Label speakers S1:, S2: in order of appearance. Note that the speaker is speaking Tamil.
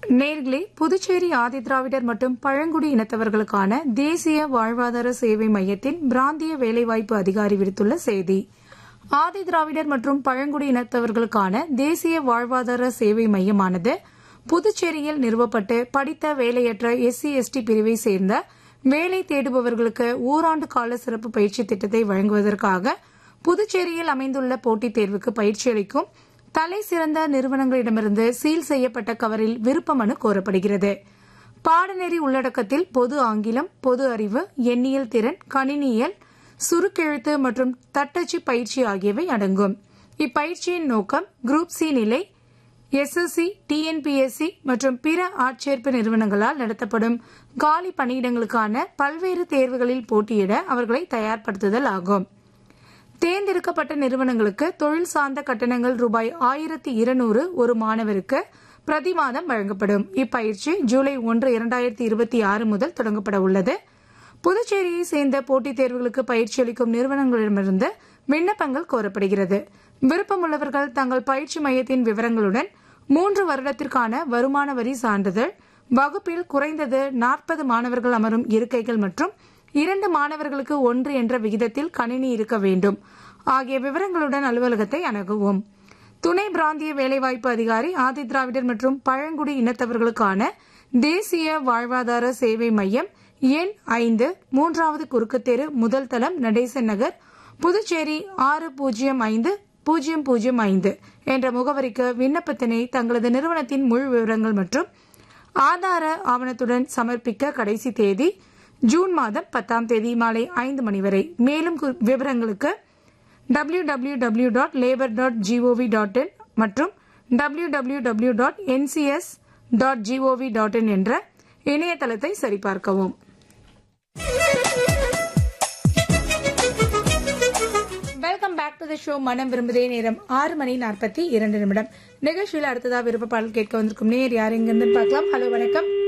S1: நேர்களே புதுச்சேரி ஆதிதிராவிடர் மற்றும் பழங்குடி இனத்தவர்களுக்கான தேசிய வாழ்வாதார சேவை மையத்தின் பிராந்திய வேலைவாய்ப்பு அதிகாரி விடுத்துள்ள செய்தி ஆதிதிராவிடர் மற்றும் பழங்குடி இனத்தவர்களுக்கான தேசிய வாழ்வாதார சேவை மையமானது புதுச்சேரியில் நிறுவப்பட்டு படித்த வேலையற்ற எஸ்சி எஸ்டி பிரிவை சேர்ந்த வேலை தேடுபவர்களுக்கு ஓராண்டு கால சிறப்பு பயிற்சி திட்டத்தை வழங்குவதற்காக புதுச்சேரியில் அமைந்துள்ள போட்டித் தேர்வுக்கு பயிற்சி அளிக்கும் தலை சிறந்த நிறுவனங்களிடமிருந்து சீல் செய்யப்பட்ட கவரில் விருப்ப மனு கோரப்படுகிறது பாடநெறி உள்ளடக்கத்தில் பொது ஆங்கிலம் பொது அறிவு எண்ணியல் திறன் கணினியல் சுருக்கெழுத்து மற்றும் தட்டச்சு பயிற்சி ஆகியவை அடங்கும் இப்பயிற்சியின் நோக்கம் குரூப் சி நிலை எஸ்எஸ்சி டிஎன்பிஎஸ்சி மற்றும் பிற ஆட்சேர்ப்பு நிறுவனங்களால் நடத்தப்படும் காலி பணியிடங்களுக்கான பல்வேறு தேர்வுகளில் போட்டியிட அவர்களை தயார்படுத்துதல் ஆகும் தேர்ந்தெடுக்கப்பட்ட நிறுவனங்களுக்கு தொழில் சார்ந்த கட்டணங்கள் ரூபாய் ஆயிரத்தி இருநூறு ஒரு மாணவருக்கு பிரதி மாதம் வழங்கப்படும் இப்பயிற்சி ஜூலை ஒன்று இரண்டாயிரத்தி இருபத்தி ஆறு முதல் தொடங்கப்பட உள்ளது புதுச்சேரியை சேர்ந்த போட்டித் தேர்வுகளுக்கு பயிற்சி அளிக்கும் நிறுவனங்களிடமிருந்து விண்ணப்பங்கள் கோரப்படுகிறது விருப்பமுள்ளவர்கள் தங்கள் பயிற்சி மையத்தின் விவரங்களுடன் மூன்று வருடத்திற்கான வருமான வரி சான்றிதழ் வகுப்பில் குறைந்தது நாற்பது மாணவர்கள் அமரும் இருக்கைகள் மற்றும் இரண்டு மாணவர்களுக்கு ஒன்று என்ற விகிதத்தில் கணினி இருக்க வேண்டும் ஆகிய விவரங்களுடன் அலுவலகத்தை அணுகவும் துணை பிராந்திய வேலைவாய்ப்பு அதிகாரி ஆதிதிராவிடர் மற்றும் பழங்குடி இனத்தவர்களுக்கான தேசிய வாழ்வாதார சேவை மையம் எண் ஐந்து மூன்றாவது குறுக்கு தெரு முதல் தளம் நடேசன் நகர் புதுச்சேரி ஆறு பூஜ்ஜியம் ஐந்து பூஜ்ஜியம் பூஜ்ஜியம் ஐந்து என்ற முகவரிக்கு விண்ணப்பத்தினை தங்களது நிறுவனத்தின் முழு விவரங்கள் மற்றும் ஆதார ஆவணத்துடன் சமர்ப்பிக்க கடைசி தேதி ஜூன் மாதம் பத்தாம் தேதி மாலை ஐந்து மணி வரை மேலும் கு- விவரங்களுக்கு W W W dot labour dot GOV dot in மற்றும் W W W dot NCS dot GOV dot in என்ற இணையதளத்தை சரிபார்க்கவும் welcome back to the show மனம் விரும்புதே நேரம் ஆறு மணி நாற்பத்தி இரண்டு நிமிடம் நிகழ்ச்சியில் அடுத்ததா விருப்ப பாடல் கேட்க வந்திருக்கும் நேர் யார் எங்கிருந்து பார்க்கலாம் ஹலோ வணக்கம்